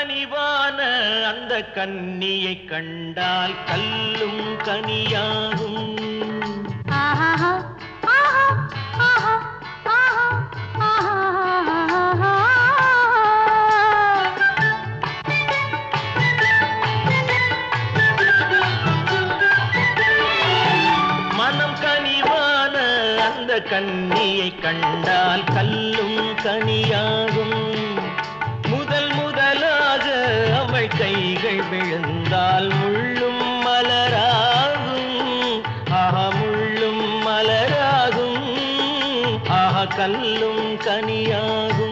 கனிவான அந்த கன்னியை கண்டால் கல்லும் கனியாகும் ஆஹா ஆஹா ஆஹா ஆஹா ஆஹா மனம் கனிவான அந்த கன்னியை கண்டால் கல்லும் கனியாகும் முதல் முதலாக அவள் கைகள் விழுந்தால் முள்ளும் மலராகும் ஆஹா முள்ளும் மலராகும் ஆஹா கல்லும் கனியாகும்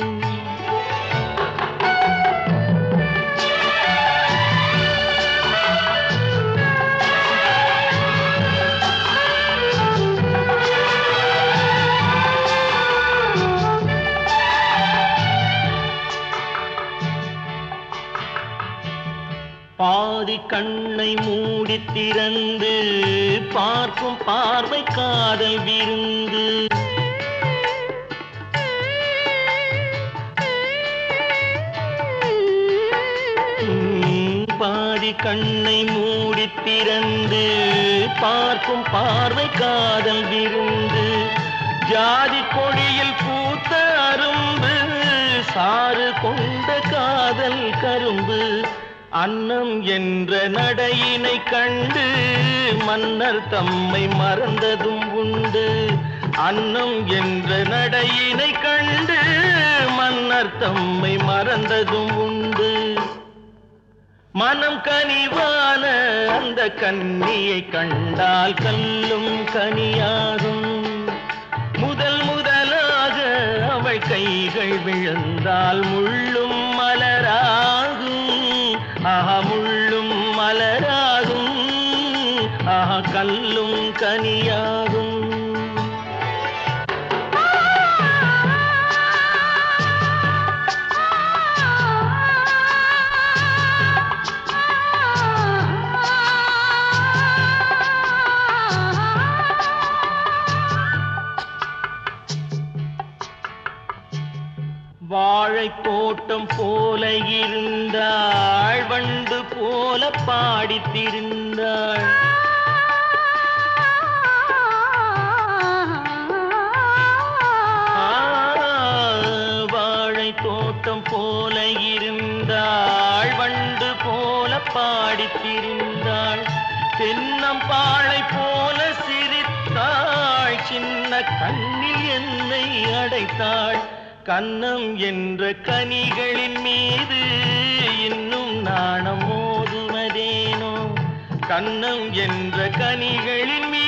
பாதி கண்ணை மூடி திறந்து பார்க்கும் பார்வை காதல் விருந்து உம், பாதி கண்ணை மூடி திறந்து பார்க்கும் பார்வை காதல் விருந்து ஜாதி கொடியில் பூத்த அரும்பு சாறு கொண்ட காதல் கரும்பு அன்னம் என்ற நடையினை கண்டு மன்னர் தம்மை மறந்ததும் உண்டு அன்னம் என்ற நடையினை கண்டு மன்னர் தம்மை மறந்ததும் உண்டு மனம் கனிவான அந்த கன்னியை கண்டால் கல்லும் கனியாகும் முதல் முதலாக அவள் கைகள் விழுந்தால் முள்ளும் மலராகும் ஆஹா முள்ளும் மலராகும் ஆஹா கல்லும் கனியாகும் வாழை தோட்டம் போல இருந்தாள் வண்டு போல பாடித் திரிந்தாள் ஆ, வாழை தோட்டம் போல இருந்தாள் வண்டு போல பாடித் திரிந்தாள் தென்னம்பாளை போல சிரித்தாள் சின்ன கண்ணில் என்னை அடைத்தாள் கன்னம் என்ற கனிகளின் மீது இன்னும் நாணம் மோதுவதேனோ கன்னம் என்ற கனிகளின் மீது